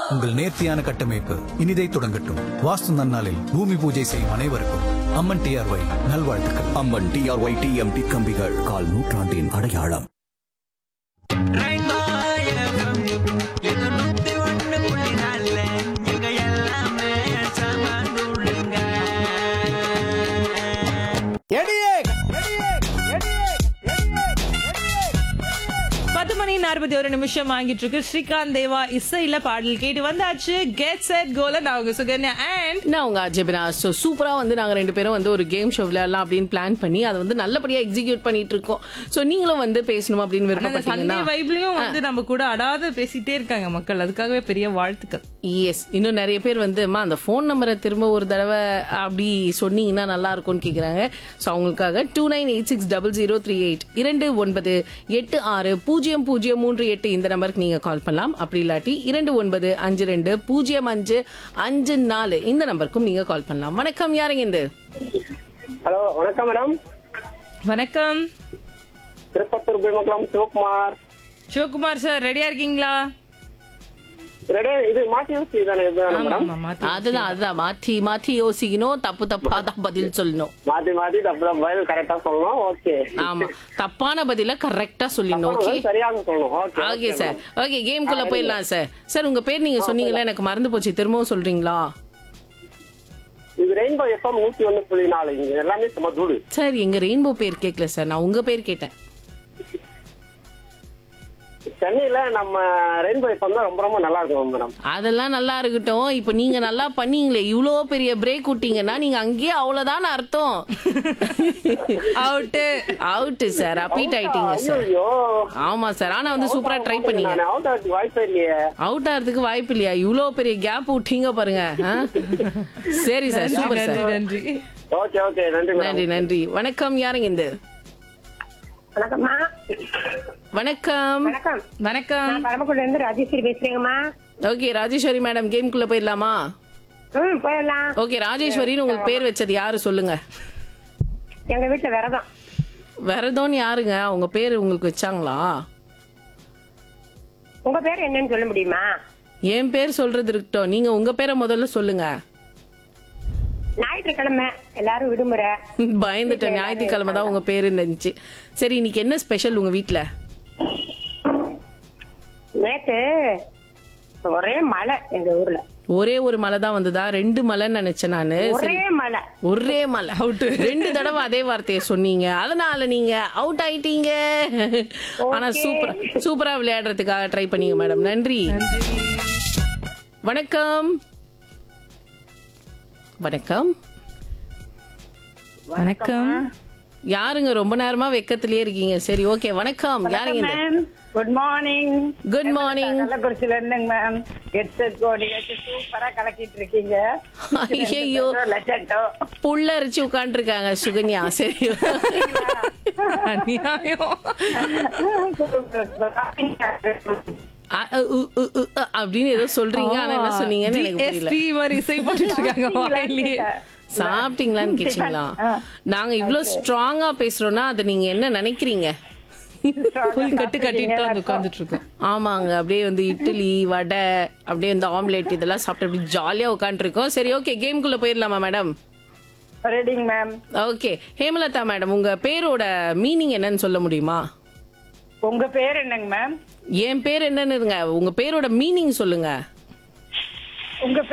உங்கள் நேர்த்தியான கட்டமைப்பு இனிதை தொடங்கட்டும் வாஸ்து நன்னாளில் பூமி பூஜை செய்யும் அனைவருக்கும் அம்மன் டிஆர்ஒய் நல்வாழ்த்துக்கள் அம்மன் டிஆர்ஒய் டிஎம்டி கம்பிகள் கால் நூற்றாண்டின் அடையாளம் Rainbow FM, இது நூத்தி ஒண்ணு புள்ளி நாலு. இங்க எல்லாமே சமந்துள்ளுங்க. பத்து மணி நாற்பத்தி ஒரு நிமிஷம் ஆகிட்டு இருக்கு ஸ்ரீகாந்த் தேவா இசையில பாடல் கேட்டு வந்தாச்சு கெட் செட் கோல நான் உங்க சுகன்யா அண்ட் நான் உங்க அஜபினா ஸோ சூப்பரா வந்து நாங்க ரெண்டு பேரும் வந்து ஒரு கேம் ஷோ விளையாடலாம் அப்படின்னு பிளான் பண்ணி அதை வந்து நல்லபடியா எக்ஸிக்யூட் பண்ணிட்டு இருக்கோம் ஸோ நீங்களும் வந்து பேசணும் அப்படின்னு சண்டே விருப்பப்பட்டீங்கன்னா வைப்லயும் வந்து நம்ம கூட அடாத பேசிட்டே இருக்காங்க மக்கள் அதுக்காகவே பெரிய வாழ்த்துக்கள் எஸ் இன்னும் நிறைய பேர் வந்து அம்மா அந்த ஃபோன் நம்பரை திரும்ப ஒரு தடவை அப்படி சொன்னீங்கன்னா நல்லா இருக்கும்னு கேக்குறாங்க ஸோ அவங்களுக்காக two nine eight six double zero three eight இரண்டு ஒன்பது எட்டு ஆறு பூஜ்ஜியம் பூஜ்ஜியம் மூன்று எட்டு இந்த நம்பருக்கு நீங்க கால் பண்ணலாம் அப்படி இல்லாட்டி இரண்டு ஒன்பது அஞ்சு ரெண்டு பூஜ்ஜியம் அஞ்சு அஞ்சு நாலு இந்த நம்பருக்கும் நீங்க கால் பண்ணலாம் வணக்கம் யாருங்க இந்த ஹலோ வணக்கம் மேடம் வணக்கம் திருப்பத்தூர் பீமக்குளம் சிவகுமார் சிவகுமார் சார் ரெடியா இருக்கீங்களா ரெடி இது மாற்றி யோசி தானே இதுதானே மேடம் ஆமா, மாத்தி. அதுதான் அதுதான் மாத்தி மாத்தி யோசிக்கணும் தப்பு தப்பா தான் பதில் சொல்லணும் மாற்றி மாற்றி தப்பு தான் பதில் கரெக்டாக சொல்லணும் ஓகே ஆமா தப்பான பதில கரெக்டா சொல்லணும் ஓகே சரியாக சொல்லணும் ஓகே ஓகே சார் ஓகே கேம்குள்ள போயிடலாம் சார் சார் உங்க பேர் நீங்க சொன்னீங்களா எனக்கு மறந்து போச்சு திரும்பவும் சொல்றீங்களா இது ரெயின்போ எஃப்எம் நூற்றி ஒன்று புள்ளி நாலு இங்க எல்லாமே சும்மா தூடு சார் எங்க ரெயின்போ பேர் கேட்கல சார் நான் உங்க பேர் கேட்டேன் சென்னையில நம்ம ரெயின்போ எஃப்எம் தான் ரொம்ப ரொம்ப நல்லா இருக்கும் மேடம் அதெல்லாம் நல்லா இருக்கட்டும் இப்போ நீங்க நல்லா பண்ணீங்களே இவ்வளோ பெரிய பிரேக் விட்டீங்கன்னா நீங்க அங்கேயே அவ்வளவுதான் அர்த்தம் அவுட்டு அவுட்டு சார் அப்பீட் ஆயிட்டீங்க சார் ஐயோ ஆமா சார் ஆனா வந்து சூப்பரா ட்ரை பண்ணீங்க நான் அவுட் ஆகிறதுக்கு வாய்ப்பே இல்லையே அவுட் ஆகிறதுக்கு வாய்ப்பு இல்லையா இவ்வளோ பெரிய கேப் விட்டீங்க பாருங்க ஆ? சரி சார் சூப்பர் நன்றி சார் நன்றி ஓகே ஓகே நன்றி மேடம் நன்றி நன்றி வணக்கம் யாருங்க இந்த வணக்கம்மா வணக்கம் வணக்கம் வணக்கம் நான் பரமக்குடில இருந்து ராஜேஸ்வரி பேசுறேங்கம்மா ஓகே ராஜேஸ்வரி மேடம் கேம்குள்ள போயிடலாமா ம் போயிடலாம் ஓகே ராஜேஸ்வரின்னு உங்களுக்கு பேர் வச்சது யாரு சொல்லுங்க எங்க வீட்டுல விரதம் விரதம்னு யாருங்க அவங்க பேர் உங்களுக்கு வச்சாங்களா உங்க பேர் என்னன்னு சொல்ல முடியுமா என் பேர் சொல்றது இருக்கட்டும் நீங்க உங்க பேரை முதல்ல சொல்லுங்க ஞாயிற்றுக்கிழமை எல்லாரும் விடுமுறை பயந்துட்டேன் ஞாயிற்றுக்கிழமை தான் உங்க பேரு இருந்துச்சு சரி இன்னைக்கு என்ன ஸ்பெஷல் உங்க வீட்ல நேத்து ஒரே மழை எங்க ஊர்ல ஒரே ஒரு மலை தான் வந்ததா ரெண்டு மலைன்னு நினைச்சேன் நானு சரி ஒரே மழை ஒரே மலை அவுட் ரெண்டு தடவை அதே வார்த்தையை சொன்னீங்க அதனால நீங்க அவுட் ஆயிட்டீங்க ஆனா சூப்பரா சூப்பரா விளையாடுறதுக்காக ட்ரை பண்ணீங்க மேடம் நன்றி வணக்கம் வணக்கம் வணக்கம் யாருங்க ரொம்ப நேரமா வெக்கத்திலேயே இருக்கீங்க சரி ஓகே வணக்கம் யாருங்க இந்த குட் மார்னிங் குட் மார்னிங் கள்ளக்குறிச்சியில இருந்துங்க மேம் ஹெட்செட் கோடி சூப்பரா கலக்கிட்டு இருக்கீங்க ஐயோ லட்சட்டோ புள்ள அரிச்சு உட்காந்துருக்காங்க சுகன்யா சரி அநியாயம் அ, அ, உ, உ, உ, அ, அப்படின்னு ஏதோ சொல்றீங்க ஆனா என்ன சொன்னீங்கன்னு எனக்கு புரியல DSP மாதிரி இசை போட்டுட்டு இருக்காங்க வாயிலேயே சாப்பிட்டீங்களான்னு கேட்டீங்களா நாங்க இவ்ளோ ஸ்ட்ராங்கா பேசுறோம்னா அதை நீங்க என்ன நினைக்கிறீங்க புல் கட்டு கட்டிட்டு வந்து உட்கார்ந்துட்டு இருக்கோம் ஆமாங்க அப்படியே வந்து இட்லி வடை அப்படியே வந்து ஆம்லெட் இதெல்லாம் சாப்பிட்டு அப்படியே ஜாலியா உட்காந்துருக்கோம் சரி ஓகே கேம்குள்ள போயிடலாமா மேடம் ரெடிங் மேம் ஓகே ஹேமலதா மேடம் உங்க பேரோட மீனிங் என்னன்னு சொல்ல முடியுமா உங்க பேர் என்னங்க மேம் என் பேர் என்னன்னு இருங்க உங்க பேரோட மீனிங் சொல்லுங்க உங்க